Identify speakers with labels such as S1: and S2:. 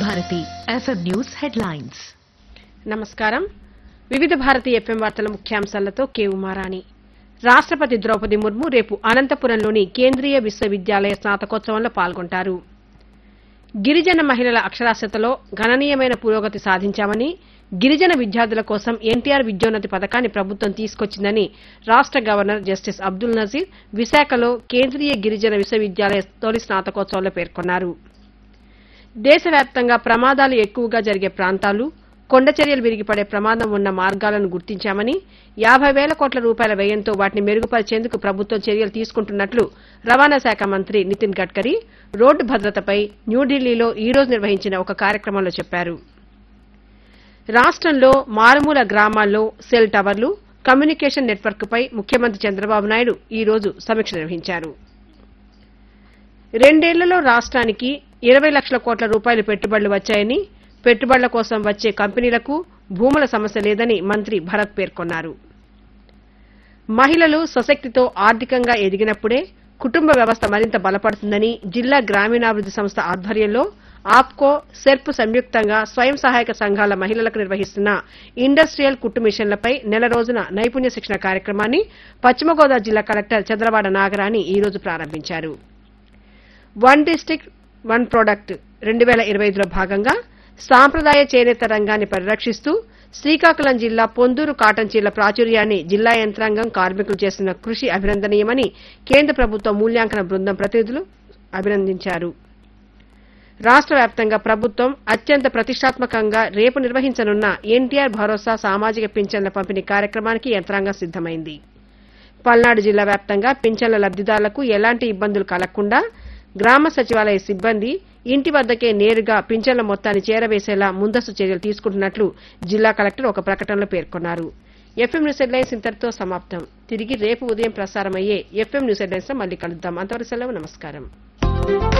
S1: Bharati FM news headlines
S2: నమస్కారం వివిధ Bharati FM వార్తల ముఖ్యాంశాలతో కె ఉమారాణి రాష్ట్రపతి ద్రౌపది ముర్ము రేపు అనంతపురంలోని కేంద్రీయ విశ్వవిద్యాలయ స్నాతకోత్సవంలో పాల్గొంటారు గిరిజన మహిళల అక్షరాస్యతలో గణనీయమైన పురోగతి సాధించామని గిరిజన విద్యార్థుల కోసం ఎన్టీఆర్ విద్యోన్నతి పథకాన్ని ప్రభుత్వం తీసుకొచ్చిందని రాష్ట గవర్నర్ జస్టిస్ అబ్దుల్ నజీర్ విశాఖలో కేంద్రీయ గిరిజన విశ్వవిద్యాలయ తొలి స్నాతకోత్సవంలో పేర్కొన్నారు దేశవ్యాప్తంగా ప్రమాదాలు ఎక్కువగా జరిగే ప్రాంతాలు కొండచర్యలు విరిగిపడే ప్రమాదం ఉన్న మార్గాలను గుర్తించామని యాభై వేల కోట్ల రూపాయల వ్యయంతో వాటిని మెరుగుపరిచేందుకు ప్రభుత్వం చర్యలు తీసుకుంటున్నట్లు రవాణా శాఖ మంత్రి నితిన్ గడ్కరీ రోడ్డు భద్రతపై న్యూఢిల్లీలో ఈ రోజు నిర్వహించిన ఒక కార్యక్రమంలో చెప్పారు రాష్ట్రంలో మారుమూల గ్రామాల్లో సెల్ టవర్లు కమ్యూనికేషన్ నెట్వర్క్పై ముఖ్యమంత్రి చంద్రబాబు నాయుడు ఈ రోజు సమీక్ష నిర్వహించారు రెండేళ్లలో రాష్ట్రానికి ఇరవై లక్షల కోట్ల రూపాయలు పెట్టుబడులు వచ్చాయని పెట్టుబడుల కోసం వచ్చే కంపెనీలకు భూముల సమస్య లేదని మంత్రి భరత్ పేర్కొన్నారు మహిళలు స్వశక్తితో ఆర్థికంగా ఎదిగినప్పుడే కుటుంబ వ్యవస్థ మరింత బలపడుతుందని జిల్లా గ్రామీణాభివృద్ది సంస్థ ఆధ్వర్యంలో ఆప్కో సెర్ప్ సంయుక్తంగా స్వయం సహాయక సంఘాల మహిళలకు నిర్వహిస్తున్న ఇండస్ట్రియల్ కుట్టు మిషన్లపై నెల రోజున నైపుణ్య శిక్షణ కార్యక్రమాన్ని పశ్చిమ గోదావరి జిల్లా కలెక్టర్ చంద్రవాడ నాగరాణి ఈ రోజు ప్రారంభించారు వన్ డిస్టిక్ వన్ ప్రోడక్ట్ రెండు వేల ఇరవై ఐదులో భాగంగా సాంప్రదాయ చేనేత రంగాన్ని పరిరక్షిస్తూ శ్రీకాకుళం జిల్లా పొందూరు కాటన్ చీల ప్రాచుర్యాన్ని జిల్లా యంత్రాంగం కార్మికులు చేస్తున్న కృషి అభినందనీయమని కేంద్ర ప్రభుత్వ మూల్యాంకన బృందం ప్రతినిధులు అభినందించారు రాష్ట్ర వ్యాప్తంగా ప్రభుత్వం అత్యంత ప్రతిష్టాత్మకంగా రేపు నిర్వహించనున్న ఎన్టీఆర్ భరోసా సామాజిక పింఛన్ల పంపిణీ కార్యక్రమానికి యంత్రాంగం సిద్దమైంది పల్నాడు జిల్లా వ్యాప్తంగా పింఛన్ల లబ్దిదారులకు ఎలాంటి ఇబ్బందులు కలగకుండా గ్రామ సచివాలయ సిబ్బంది ఇంటి వద్దకే నేరుగా పింఛన్ల మొత్తాన్ని చేరవేసేలా ముందస్తు చర్యలు తీసుకుంటున్నట్లు జిల్లా కలెక్టర్ ఒక ప్రకటనలో పేర్కొన్నారు ఎఫ్ఎం న్యూస్ హెడ్లైన్స్ ఇంతటితో సమాప్తం తిరిగి రేపు ఉదయం ప్రసారమయ్యే ఎఫ్ఎం న్యూస్ హెడ్లైన్స్ లో మళ్ళీ కలుద్దాం అంతవరకు సెలవు నమస్కారం